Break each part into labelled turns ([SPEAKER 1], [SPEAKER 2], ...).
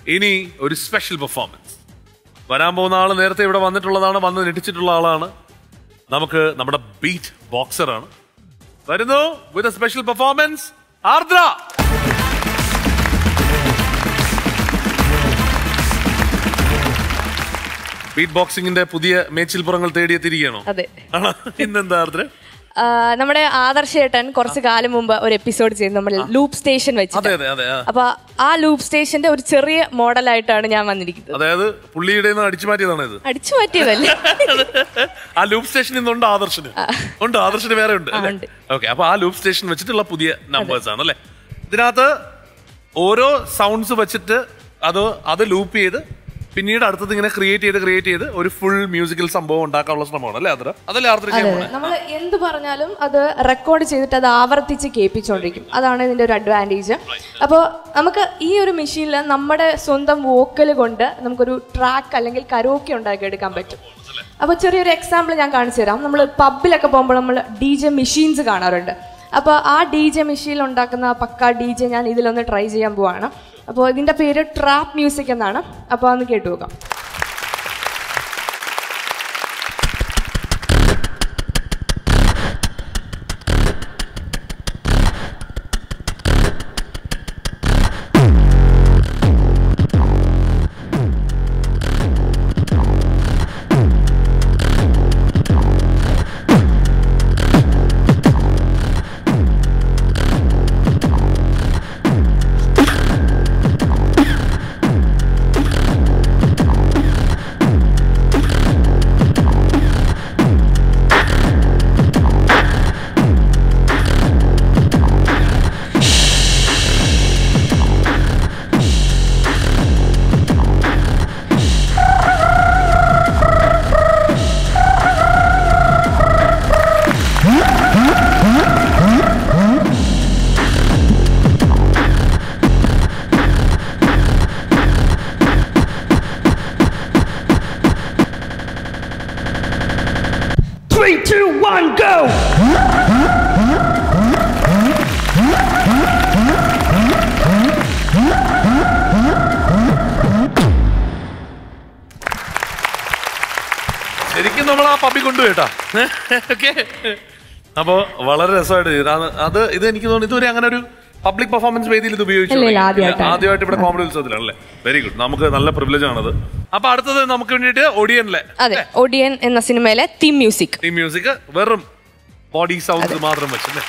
[SPEAKER 1] ഇനി ഒരു special performance വരാൻ പോകുന്ന ആള് നേരത്തെ ഇവിടെ വന്നിട്ടുള്ളതാണ് വന്ന് ഞെട്ടിച്ചിട്ടുള്ള ആളാണ് നമുക്ക് നമ്മുടെ ബീറ്റ് ബോക്സർ ആണ് വരുന്നു with special performance Ardra beat ബോക്സിംഗിന്റെ പുതിയ മേച്ചിൽപ്പുറങ്ങൾ തേടിയെത്തിയിരിക്കുകയാണോ
[SPEAKER 2] അതെ
[SPEAKER 1] ആണോ ഇന്നെന്താ ആർദ്ര
[SPEAKER 2] ആ, നമ്മുടെ ആദർശ് ഏട്ടൻ കുറച്ച് കാലം മുമ്പ് ഒരു എപ്പിസോഡ് ചെയ്തു നമ്മൾ ലൂപ്പ് സ്റ്റേഷൻ
[SPEAKER 1] അതെ
[SPEAKER 2] വെച്ചിട്ട്
[SPEAKER 1] അതെ അതെ ആ.
[SPEAKER 2] അപ്പൊ ആ ലൂപ്പ് സ്റ്റേഷന്റെ ഒരു ചെറിയ മോഡലായിട്ടാണ് ഞാൻ വന്നിരിക്കുന്നത്
[SPEAKER 1] അതായത് പുള്ളിയുടെ നിന്ന് അടിച്ചു മാറ്റിയതാണ് ഇത്
[SPEAKER 2] അടിച്ചു മാറ്റിയതല്ലേ
[SPEAKER 1] ആ ലൂപ്പ് സ്റ്റേഷൻ ഇന്നുണ്ട് ആദർശന് ഉണ്ട് ആദർശന് വേറെ ഉണ്ട്
[SPEAKER 2] ആ, ഉണ്ട്.
[SPEAKER 1] ഓക്കെ അപ്പൊ ആ ലൂപ്പ് സ്റ്റേഷൻ വെച്ചിട്ടുള്ള പുതിയ നമ്പേഴ്സ് ആണ് അല്ലെ ഇതിനകത്ത് ഓരോ സൗണ്ട്സ് വെച്ചിട്ട് അത് അത് ലൂപ്പ് ചെയ്ത് പിന്നീട് അടുത്തത് ഇങ്ങനെ ക്രിയേറ്റ് ചെയ്ത് ക്രിയേറ്റ് ചെയ്ത് ഒരു ഫുൾ മ്യൂസിക്കൽ സംഭവം ഉണ്ടാക്കാനുള്ള ശ്രമമാണ് അല്ലേ ആദ്ര അതല്ലേ ആർദ്ര ചെയ്യാൻ പോണേ
[SPEAKER 2] നമ്മൾ എന്ത് പറഞ്ഞാലും അത് റെക്കോർഡ് ചെയ്തിട്ട് അത് ആവർത്തിച്ച് കേൾപ്പിച്ചുകൊണ്ടിരിക്കും അതാണ് ഇതിന്റെ ഒരു അഡ്വാൻറ്റേജ് അപ്പോൾ നമുക്ക് ഈ ഒരു മെഷീനിൽ നമ്മുടെ സ്വന്തം വോക്കൽ കൊണ്ട് നമുക്കൊരു ട്രാക്ക് അല്ലെങ്കിൽ കരോക്കെ ഉണ്ടാക്കിയെടുക്കാൻ പറ്റും അപ്പോൾ ചെറിയൊരു എക്സാമ്പിൾ ഞാൻ കാണിച്ചു തരാം നമ്മൾ പബ്ബിലൊക്കെ പോകുമ്പോൾ നമ്മൾ ഡി ജെ മെഷീൻസ് കാണാറുണ്ട് അപ്പോൾ ആ ഡി ജെ മെഷീനിൽ ഉണ്ടാക്കുന്ന ആ പക്ക ഡി ജെ ഞാൻ ഇതിലൊന്ന് ട്രൈ ചെയ്യാൻ പോവാണ് അപ്പോൾ ഇതിന്റെ പേര് ട്രാപ്പ് മ്യൂസിക് എന്നാണ് അപ്പോൾ അതൊന്ന് കേട്ടു നോക്കാം
[SPEAKER 3] Three, two, one, go!
[SPEAKER 1] ശരിക്കും നമ്മൾ ആ പബ്ബി കൊണ്ടുപോയിട്ടാ ഓക്കെ അപ്പോ വളരെ രസമായിട്ട് ചെയ്തു. അത് അത് ഇത് എനിക്ക് തോന്നുന്നു ഇതുവരെ അങ്ങനെ ഒരു പബ്ലിക് പെർഫോമൻസ് വേദിയിൽ ഇത് ഉപയോഗിച്ചു
[SPEAKER 2] ഇല്ല, ഇല്ല,
[SPEAKER 1] തുടങ്ങി.
[SPEAKER 2] ആദ്യമായിട്ടാണ്.
[SPEAKER 1] ആദ്യമായിട്ട് ഇവിടെ കോമഡി ഉത്സവത്തിലാണല്ലേ വെരി ഗുഡ് നമുക്ക് നല്ല പ്രിവിലേജ് ആണത് അപ്പൊ അടുത്തത് നമുക്ക് വേണ്ടിയിട്ട് ഒടിയനിലെ
[SPEAKER 2] അതെ ഒഡിയൻ എന്ന സിനിമയിലെ തീം മ്യൂസിക്
[SPEAKER 1] ഈ മ്യൂസിക് വെറും ബോഡി സൗണ്ട്സ് മാത്രം വെച്ചല്ലേ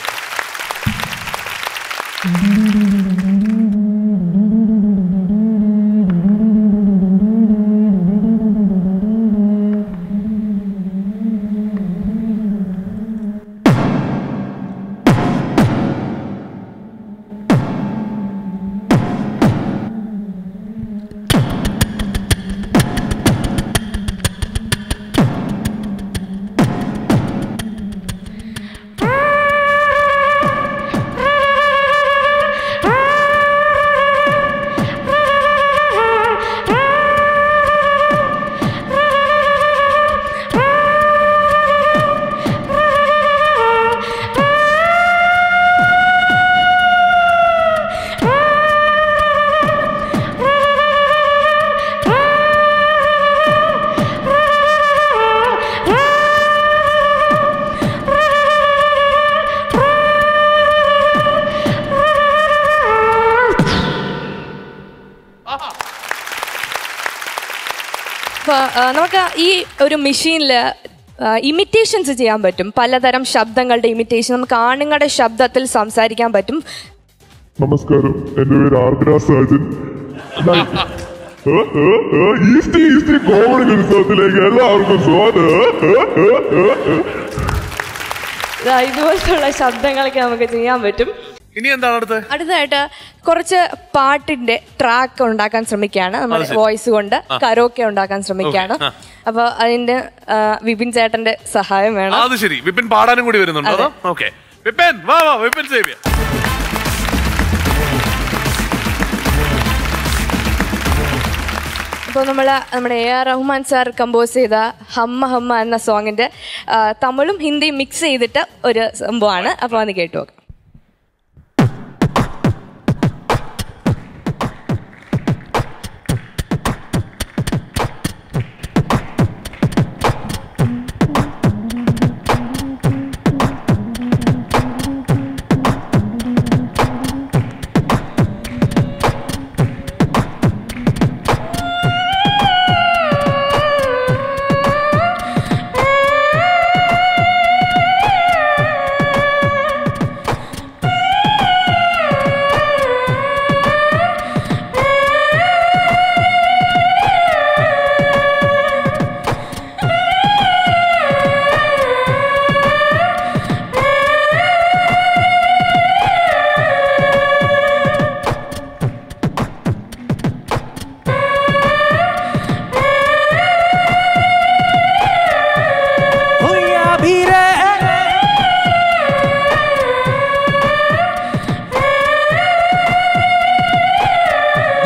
[SPEAKER 2] അപ്പൊ ആ, നമുക്ക് ഈ ഒരു മെഷീനിൽ ഇമിറ്റേഷൻസ് ചെയ്യാൻ പറ്റും പലതരം ശബ്ദങ്ങളുടെ ഇമിറ്റേഷൻ നമുക്ക് ആണുങ്ങളുടെ ശബ്ദത്തിൽ സംസാരിക്കാൻ പറ്റും
[SPEAKER 4] നമസ്കാരം എന്റെ പേര് Ardra Sajan east east comedy ഉത്സവത്തിലേക്ക് എല്ലാവർക്കും സ്വാഗതം
[SPEAKER 2] ദാ ഇതുപോലത്തുള്ള ശബ്ദങ്ങളൊക്കെ നമുക്ക് ചെയ്യാൻ പറ്റും
[SPEAKER 1] ഇനി എന്താണ് അടുത്ത്
[SPEAKER 2] അടുത്തതായിട്ട് കുറച്ച് പാട്ടിന്റെ ട്രാക്ക് ഉണ്ടാക്കാൻ ശ്രമിക്കുകയാണ് നമ്മുടെ
[SPEAKER 1] അത് ശരി.
[SPEAKER 2] വോയിസ് കൊണ്ട് കരോക്കെ ഉണ്ടാക്കാൻ ശ്രമിക്കുകയാണ്
[SPEAKER 1] Okay,
[SPEAKER 2] അപ്പൊ അതിന്റെ ആ, വിപിൻ ചേട്ടന്റെ സഹായം വേണം
[SPEAKER 1] അത് ശരി വിപിൻ പാടാനും കൂടി വരുന്നുണ്ടോ അതോ ഓക്കെ വിപിൻ വാ വാ വിപിൻ സേവ്യ
[SPEAKER 2] അപ്പോൾ നമ്മൾ നമ്മുടെ A R Rahman sir compose ചെയ്ത ഹമ്മ ഹമ്മ എന്ന സോങ്ങിന്റെ ആ, തമിഴും ഹിന്ദിയും മിക്സ് ചെയ്തിട്ട് ഒരു സംഭവമാണ് അപ്പോൾ അത് കേട്ടു നോക്കാം
[SPEAKER 4] ആ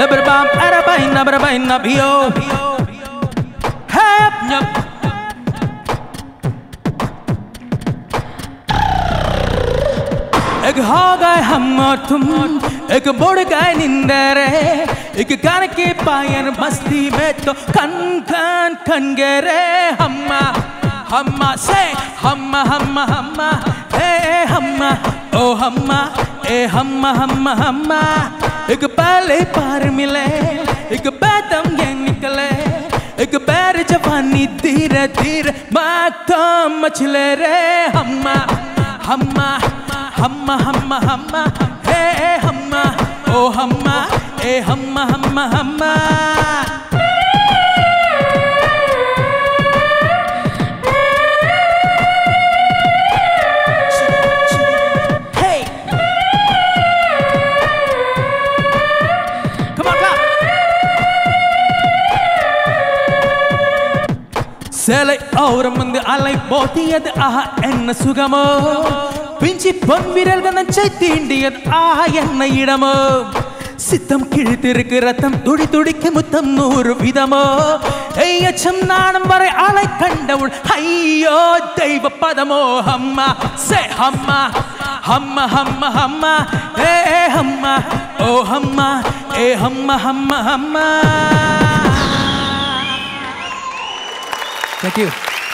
[SPEAKER 5] Dabra-bam, arabay, nabrabay, nabiyo. Hep, nyap. एक हो गए हम और तुम एक बुढ़ गए निंदरे एक गान के पायन मस्ती में तो कन कन कन गे रे हम्मा हम्मा से हम्मा हम्मा हम्मा ए हम्मा ओ हम्मा ए हम्मा हम्मा हम्मा एक पहले पार मिले एक बैदम ये निकले एक पैर जवानी धीरे धीरे माथा मछले रे हम्मा हम्मा हम्मा हम्मा हम्मा हे हम्मा ओ हम्मा ए हम्मा हम्मा हम्मा Hey! Come on, clap! சேலை ஓரம் வந்து அலை போட்டியது ஆஹா என்ன சுகமோ பிஞ்சி பொன் விரல்கள் நச்சை தீண்டியது ஆஹா என்ன இடமோ சித்தம் கிழித்திருக்கு ரத்தம் துடி துடிக்க முத்தம் நூறு விதமோ எய்யச்சம் நாணம் வரை அலை கண்டவுள் ஐயோ தெய்வ பதமோ அம்மா சே அம்மா அம்மா அம்மா அம்மா ஏ அம்மா ஓ அம்மா ஏ அம்மா அம்மா அம்மா Thank you.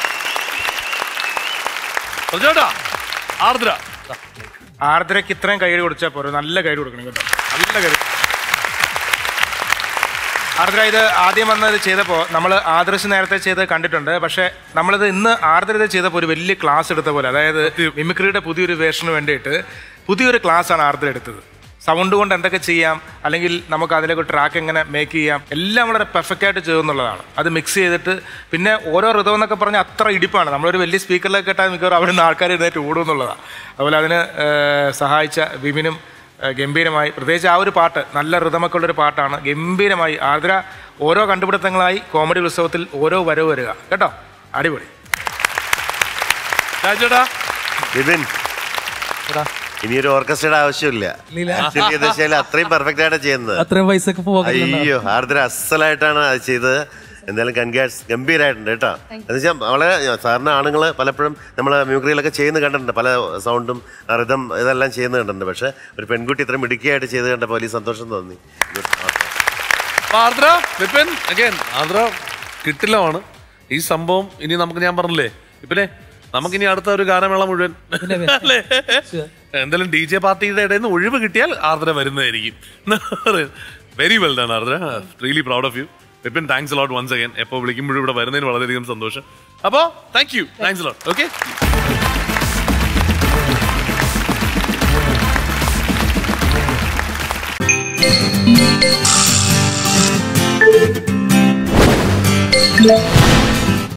[SPEAKER 1] പറഞ്ഞോട്ടാ ആർദ്ര
[SPEAKER 6] ആർദ്രയ്ക്ക് ഇത്രയും കൈയ്യടി കൊടുച്ചാൽ പോരെ നല്ല കൈയ്യടി കൊടുക്കണം കേട്ടോ നല്ല കൈ ആർദ്ര ഇത് ആദ്യം വന്നത് ചെയ്തപ്പോൾ നമ്മൾ ആദർശ് നേരത്തെ ചെയ്ത് കണ്ടിട്ടുണ്ട് പക്ഷേ നമ്മളിത് ഇന്ന് ആർദ്ര ഇത് ചെയ്തപ്പോൾ ഒരു വലിയ ക്ലാസ് എടുത്ത പോലെ അതായത് മിമിക്രിയുടെ പുതിയൊരു വേഷന് വേണ്ടിയിട്ട് പുതിയൊരു ക്ലാസ്സാണ് ആർദ്ര എടുത്തത് സൗണ്ട് കൊണ്ട് എന്തൊക്കെ ചെയ്യാം അല്ലെങ്കിൽ നമുക്ക് അതിലേക്ക് ട്രാക്ക് എങ്ങനെ മേക്ക് ചെയ്യാം എല്ലാം വളരെ പെർഫെക്റ്റ് ആയിട്ട് ചെയ്യുന്നുള്ളതാണ് അത് മിക്സ് ചെയ്തിട്ട് പിന്നെ ഓരോ ഋതം എന്നൊക്കെ പറഞ്ഞാൽ അത്ര ഇടിപ്പാണ് നമ്മളൊരു വലിയ സ്പീക്കറിലൊക്കെ കേട്ടാൽ മിക്കവാറും അവിടെ നിന്ന് ആൾക്കാർ എഴുന്നേറ്റ് ഓടും എന്നുള്ളതാണ് അതുപോലെ അതിന് ഏഹ്, സഹായിച്ച വിപിനും ഏഹ്, ഗംഭീരമായി പ്രത്യേകിച്ച് ആ ഒരു പാട്ട് നല്ല ഋതമൊക്കെ ഉള്ളൊരു പാട്ടാണ് ഗംഭീരമായി ആർദ്ര ഓരോ കണ്ടുപിടുത്തങ്ങളായി കോമഡി ഉത്സവത്തിൽ ഓരോ വരവ് വരിക കേട്ടോ അടിപൊളി
[SPEAKER 1] രാജേട്ടാ
[SPEAKER 7] വിപിൻ ഇനി ഒരു ഓർക്കസ്ട്രയുടെ ആവശ്യമില്ല Actually എന്ന് വെച്ചാൽ അത്രയും പെർഫെക്റ്റ് ആയിട്ട് ചെയ്യുന്നത്
[SPEAKER 5] അത്രയും പൈസക്ക് പോകാൻ
[SPEAKER 7] അയ്യോ ആർദ്ര അസലായിട്ടാണ് അത് ചെയ്തത് എന്തായാലും കൺഗ്രാറ്റ്സ് ഗംഭീരമായിട്ടുണ്ട് കേട്ടോ എന്ന് വെച്ചാൽ വളരെ സാറിന് ആണുങ്ങൾ പലപ്പോഴും നമ്മൾ മ്യൂക്രിയിലൊക്കെ ചെയ്യുന്ന കണ്ടിട്ടുണ്ട് പല സൗണ്ടും റിതം ഇതെല്ലാം ചെയ്യുന്ന കണ്ടിട്ടുണ്ട് പക്ഷെ ഒരു പെൺകുട്ടി ഇത്രയും മിടുക്കിയായിട്ട് ചെയ്ത് കണ്ടപ്പോൾ വലിയ സന്തോഷം തോന്നി Good. Okay.
[SPEAKER 1] അപ്പൊ ആർദ്ര വിപിൻ അഗൈൻ ആർദ്ര കിട്ടില്ലമാണ് ഈ സംഭവം ഇനി നമുക്ക് ഞാൻ പറഞ്ഞില്ലേ ഇപ്പിനെ നമുക്കിനി അടുത്ത ഒരു ഗാനമേള മുഴുവൻ അല്ലേ എന്തായാലും ഡി ജെ പാർട്ടിയുടെ ഇടയിൽ നിന്ന് ഒഴിവ് കിട്ടിയാൽ ആർദ്ര വരുന്നതായിരിക്കും very well done Ardra really proud of you Vipin thanks lot once again എപ്പോൾ വിളിക്കുമ്പോഴും ഇവിടെ വരുന്നതിന് വളരെയധികം സന്തോഷം അപ്പോൾ thank you thanks lot okay
[SPEAKER 8] Thank you.